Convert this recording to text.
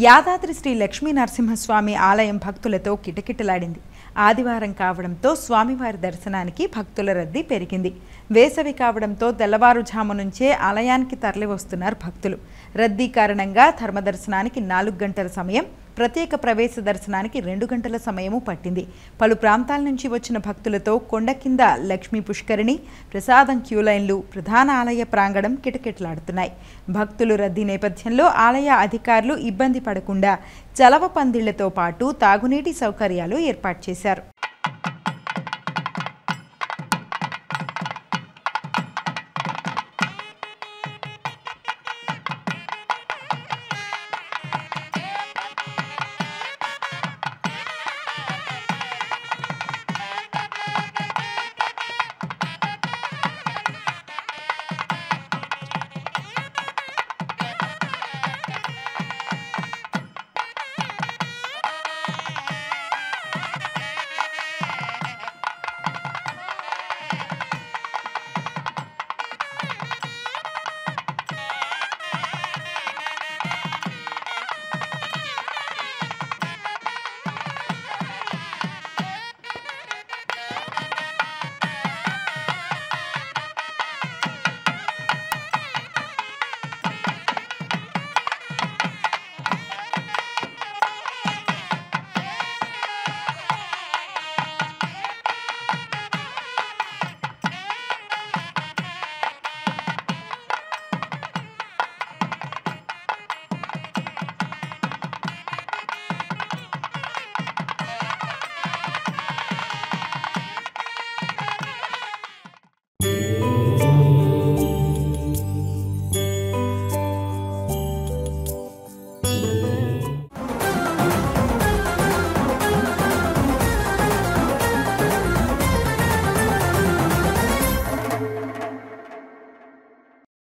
యాదాద్రి శ్రీ లక్ష్మీ నరసింహస్వామి ఆలయం భక్తులతో కిటకిటలాడింది ఆదివారం కావడంతో స్వామివారి దర్శనానికి భక్తుల రద్దీ పెరిగింది వేసవి కావడంతో తెల్లవారుజాము నుంచే ఆలయానికి తరలివస్తున్నారు భక్తులు రద్దీ కారణంగా ధర్మదర్శనానికి నాలుగు గంటల సమయం ప్రత్యేక ప్రవేశ దర్శనానికి రెండు గంటల సమయము పట్టింది పలు ప్రాంతాల నుంచి వచ్చిన భక్తులతో కొండ కింద లక్ష్మీ పుష్కరిణి ప్రసాదం క్యూ లైన్లు ప్రధాన ఆలయ ప్రాంగణం కిటకిటలాడుతున్నాయి భక్తులు రద్దీ నేపథ్యంలో ఆలయ అధికారులు ఇబ్బంది పడకుండా చలవ పందిళ్లతో పాటు తాగునీటి సౌకర్యాలు ఏర్పాటు చేశారు